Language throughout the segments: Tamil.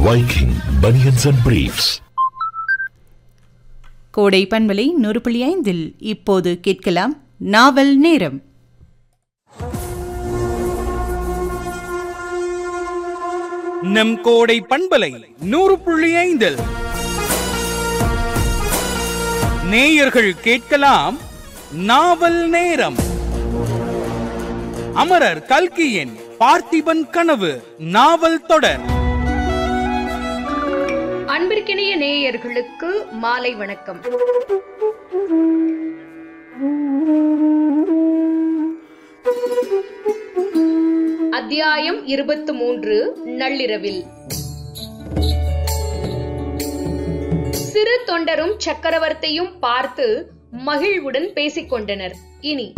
Viking Bunions and Briefs. கோடை பண்பலை நூறு புள்ளி ஐந்தில் இப்போது கேட்கலாம் நாவல் நேரம் நம் கோடை பண்பலை நூறு புள்ளி ஐந்தில் நேயர்கள் கேட்கலாம் நாவல் நேரம் அமரர் கல்கியின் பார்த்திபன் கனவு நாவல் தொடர் அன்பிற்கினிய நேயர்களுக்கு மாலை வணக்கம் அத்தியாயம் இருபத்து மூன்று நள்ளிரவில் சிறு தொண்டரும் சக்கரவர்த்தியும் பார்த்து மகிழ்வுடன் பேசிக் கொண்டனர் இனி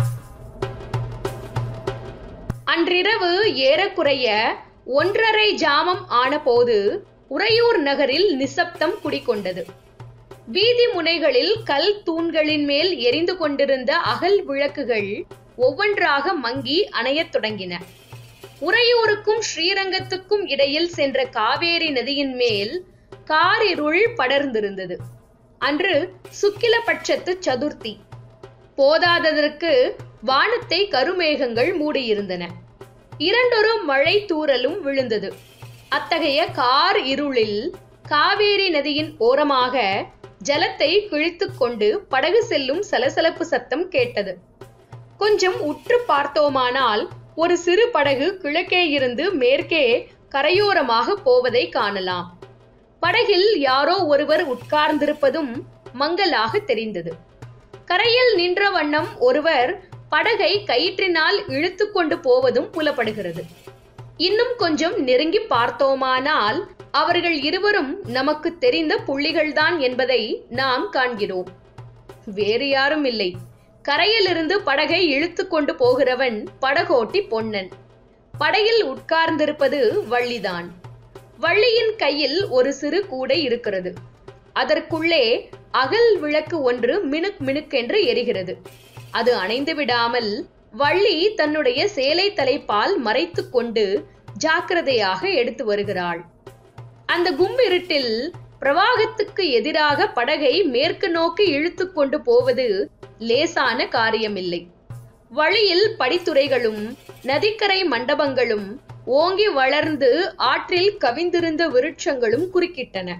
அன்றிரவு ஏறக்குறைய ஒன்றரை ஜாமம் ஆனபோது உறையூர் நகரில் நிசப்தம் குடிகொண்டது வீதி முனைகளில் கல் தூண்களின் மேல் எரிந்து கொண்டிருந்த அகல் விளக்குகள் ஒவ்வொன்றாக மங்கி அணையத் தொடங்கின உறையூருக்கும் ஸ்ரீரங்கத்துக்கும் இடையில் சென்ற காவேரி நதியின் மேல் காரிருள் படர்ந்திருந்தது அன்று சுக்கிலபட்சத்து சதுர்த்தி போதாததற்கு வானத்தை கருமேகங்கள் மூடியிருந்தன இரண்டொரு மழை தூறலும் விழுந்தது அத்தகைய கார் இருளில் காவேரி நதியின் ஓரமாக ஜலத்தை கிழித்துக் கொண்டு படகு செல்லும் சலசலப்பு சத்தம் கேட்டது கொஞ்சம் உற்று பார்த்தோமானால் ஒரு சிறு படகு கிழக்கே இருந்து மேற்கே கரையோரமாக போவதை காணலாம் படகில் யாரோ ஒருவர் உட்கார்ந்திருப்பதும் மங்கலாக தெரிந்தது கரையில் நின்ற வண்ணம் ஒருவர் படகை கயிற்றினால் இழுத்து கொண்டு போவதும் புலப்படுகிறது இன்னும் கொஞ்சம் நெருங்கி பார்த்தோமானால் அவர்கள் இருவரும் நமக்கு தெரிந்த புள்ளிகள்தான் என்பதை நாம் காண்கிறோம் வேறு யாரும் இல்லை கரையிலிருந்து படகை இழுத்து கொண்டு போகிறவன் படகோட்டி பொன்னன் படகில் உட்கார்ந்திருப்பது வள்ளிதான் வள்ளியின் கையில் ஒரு சிறு கூடை இருக்கிறது அதற்குள்ளே அகல் விளக்கு ஒன்று மினுக் மினுக்கென்று எரிகிறது அது அணைந்து விடாமல் வள்ளி தன்னுடைய சேலை தலைப்பால் மறைத்துக் கொண்டு ஜாக்கிரதையாக எடுத்து வருகிறாள் அந்த கும்பிருட்டில் பிரவாகத்துக்கு எதிராக படகை மேற்கு நோக்கி இழுத்து கொண்டு போவது லேசான காரியமில்லை வழியில் படித்துறைகளும் நதிக்கரை மண்டபங்களும் ஓங்கி வளர்ந்து ஆற்றில் கவிந்திருந்த விருட்சங்களும் குறுக்கிட்டன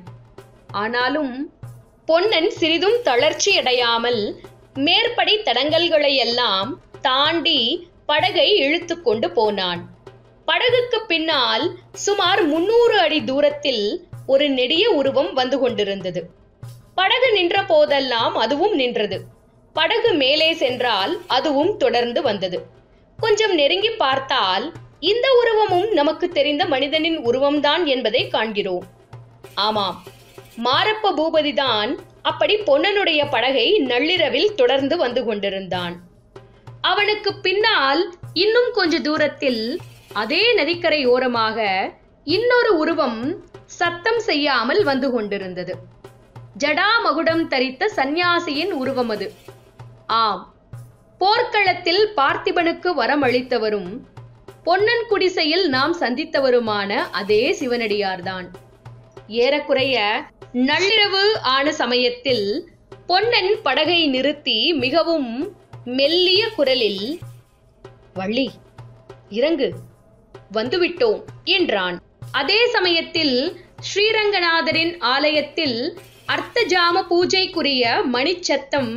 ஆனாலும் பொன்னன் சிறிதும் தளர்ச்சி அடையாமல் மேற்படி தடங்கல்களை எல்லாம் தாண்டி படகை இழுத்து கொண்டு போனான் படகுக்கு பின்னால் சுமார் முன்னூறு அடி தூரத்தில் ஒரு நெடிய உருவம் வந்து கொண்டிருந்தது படகு நின்ற போதெல்லாம் அதுவும் நின்றது படகு மேலே சென்றால் அதுவும் தொடர்ந்து வந்தது கொஞ்சம் நெருங்கி பார்த்தால் இந்த உருவமும் நமக்கு தெரிந்த மனிதனின் உருவம்தான் என்பதை காண்கிறோம் ஆமாம் மாரப்ப பூபதிதான் அப்படி பொன்னனுடைய படகை நள்ளிரவில் தொடர்ந்து வந்து கொண்டிருந்தான் அவனுக்கு பின்னால் இன்னும் கொஞ்ச தூரத்தில் அதே நதிக்கரை ஓரமாக இன்னொரு உருவம் சத்தம் செய்யாமல் வந்து கொண்டிருந்தது ஜடாமகுடம் தரித்த சந்நியாசியின் உருவம் அது ஆம் போர்க்களத்தில் பார்த்திபனுக்கு வரமளித்தவரும் பொன்னன் குடிசையில் நாம் சந்தித்தவருமான அதே சிவனடியார்தான் ஏறக்குறைய நள்ளிரவு ஆன சமயத்தில் பொன்னன் படகை நிறுத்தி மிகவும் மெல்லிய குரலில் வள்ளி இறங்கு வந்துவிட்டோம் என்றான் அதே சமயத்தில் ஸ்ரீரங்கநாதரின் ஆலயத்தில் அர்த்தஜாம பூஜைக்குரிய மணிச்சத்தம்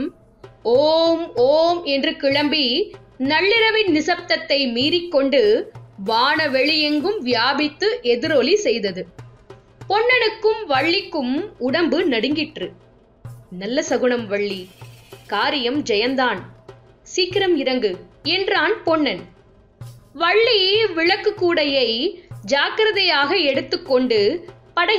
ஓம் ஓம் என்று கிளம்பி நள்ளிரவின் நிசப்தத்தை மீறிக்கொண்டு வானவெளியெங்கும் வியாபித்து எதிரொலி செய்தது பொன்னனுக்கும் வள்ளிக்கும் உடம்பு நடுங்கிற்று நல்ல சகுனம் வள்ளி காரியம் ஜெயந்தான் சீக்கிரம் இறங்கு என்றான் பொன்னன் வள்ளி விளக்கு கூடையை ஜாக்கிரதையாக எடுத்துக்கொண்டு